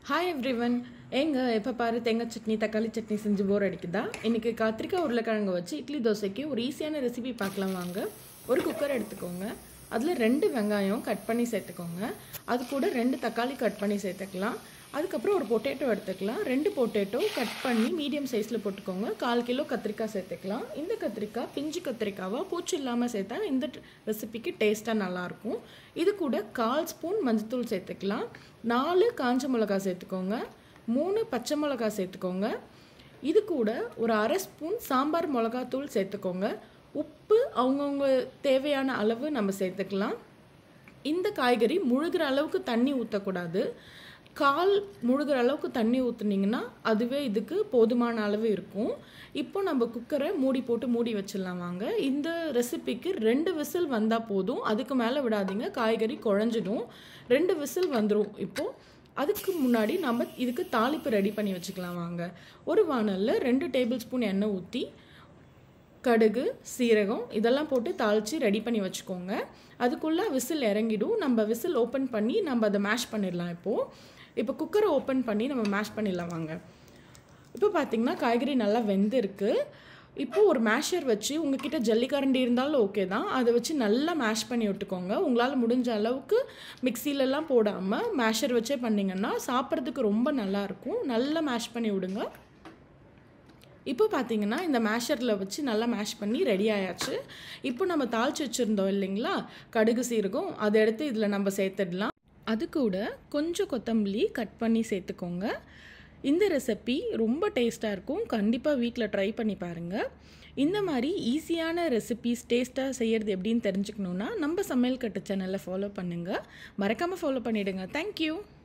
hi everyone ஏங்க எப்போ பாரு தேங்காய் சட்னி தக்காளி சட்னி செஞ்சு போர் அடிக்குதா இன்றைக்கி கத்திரிக்காய் உருளைக்கிழங்கு வச்சு இட்லி தோசைக்கு ஒரு ஈஸியான ரெசிபி பார்க்கலாம் வாங்க ஒரு குக்கர் எடுத்துக்கோங்க அதில் ரெண்டு வெங்காயம் கட் பண்ணி சேர்த்துக்கோங்க அது கூட ரெண்டு தக்காளி கட் பண்ணி சேர்த்துக்கலாம் அதுக்கப்புறம் ஒரு பொட்டேட்டோ எடுத்துக்கலாம் ரெண்டு பொட்டேட்டோ கட் பண்ணி மீடியம் சைஸில் போட்டுக்கோங்க கால் கிலோ கத்திரிக்காய் சேர்த்துக்கலாம் இந்த கத்திரிக்காய் பிஞ்சு கத்திரிக்காவாக பூச்சி இல்லாமல் சேர்த்தா இந்த ரெசிபிக்கு டேஸ்ட்டாக நல்லாயிருக்கும் இது கூட கால் ஸ்பூன் மஞ்சத்தூள் சேர்த்துக்கலாம் நாலு காஞ்ச மிளகாய் சேர்த்துக்கோங்க மூணு பச்சை மிளகாய் சேர்த்துக்கோங்க இது கூட ஒரு அரை ஸ்பூன் சாம்பார் மிளகாத்தூள் சேர்த்துக்கோங்க உப்பு அவங்கவுங்க தேவையான அளவு நம்ம சேர்த்துக்கலாம் இந்த காய்கறி முழுகிற அளவுக்கு தண்ணி ஊற்றக்கூடாது கால் முழுகிற அளவுக்கு தண்ணி ஊற்றுனீங்கன்னா அதுவே இதுக்கு போதுமான அளவு இருக்கும் இப்போ நம்ம குக்கரை மூடி போட்டு மூடி வச்சிடலாம் வாங்க இந்த ரெசிபிக்கு ரெண்டு விசில் வந்தால் போதும் அதுக்கு மேலே விடாதீங்க காய்கறி குழஞ்சிடும் ரெண்டு விசில் வந்துடும் இப்போது அதுக்கு முன்னாடி நம்ம இதுக்கு தாளிப்பு ரெடி பண்ணி வச்சுக்கலாம் வாங்க ஒரு வானலில் ரெண்டு டேபிள் ஸ்பூன் எண்ணெய் ஊற்றி கடுகு சீரகம் இதெல்லாம் போட்டு தாளித்து ரெடி பண்ணி வச்சுக்கோங்க அதுக்குள்ளே விசில் இறங்கிடும் நம்ம விசில் ஓப்பன் பண்ணி நம்ம அதை மேஷ் பண்ணிடலாம் இப்போது இப்போ குக்கரை ஓப்பன் பண்ணி நம்ம மேஷ் பண்ணிடலாம் வாங்க இப்போ பார்த்தீங்கன்னா காய்கறி நல்லா வெந்திருக்கு இப்போ ஒரு மேஷர் வச்சு உங்ககிட்ட ஜல்லிக்கரண்டி இருந்தாலும் ஓகே தான் அதை வச்சு நல்லா மேஷ் பண்ணி விட்டுக்கோங்க உங்களால் முடிஞ்ச அளவுக்கு மிக்சிலெலாம் போடாமல் மேஷர் வச்சே பண்ணிங்கன்னா சாப்பிட்றதுக்கு ரொம்ப நல்லாயிருக்கும் நல்லா மேஷ் பண்ணி விடுங்க இப்போ பார்த்தீங்கன்னா இந்த மேஷரில் வச்சு நல்லா மேஷ் பண்ணி ரெடி ஆயாச்சு இப்போ நம்ம தாளித்து வச்சுருந்தோம் இல்லைங்களா கடுகு சீரகம் அதை எடுத்து இதில் நம்ம சேர்த்துடலாம் அது கூட கொஞ்சம் கொத்தமல்லி கட் பண்ணி சேர்த்துக்கோங்க இந்த ரெசிபி ரொம்ப டேஸ்ட்டாக இருக்கும் கண்டிப்பாக வீட்டில் ட்ரை பண்ணி பாருங்கள் இந்த மாதிரி ஈஸியான ரெசிபிஸ் டேஸ்ட்டாக செய்கிறது எப்படின்னு தெரிஞ்சுக்கணுன்னா நம்ம சமையல் கட்டு சேனலை ஃபாலோ பண்ணுங்கள் மறக்காமல் ஃபாலோ பண்ணிவிடுங்க தேங்க்யூ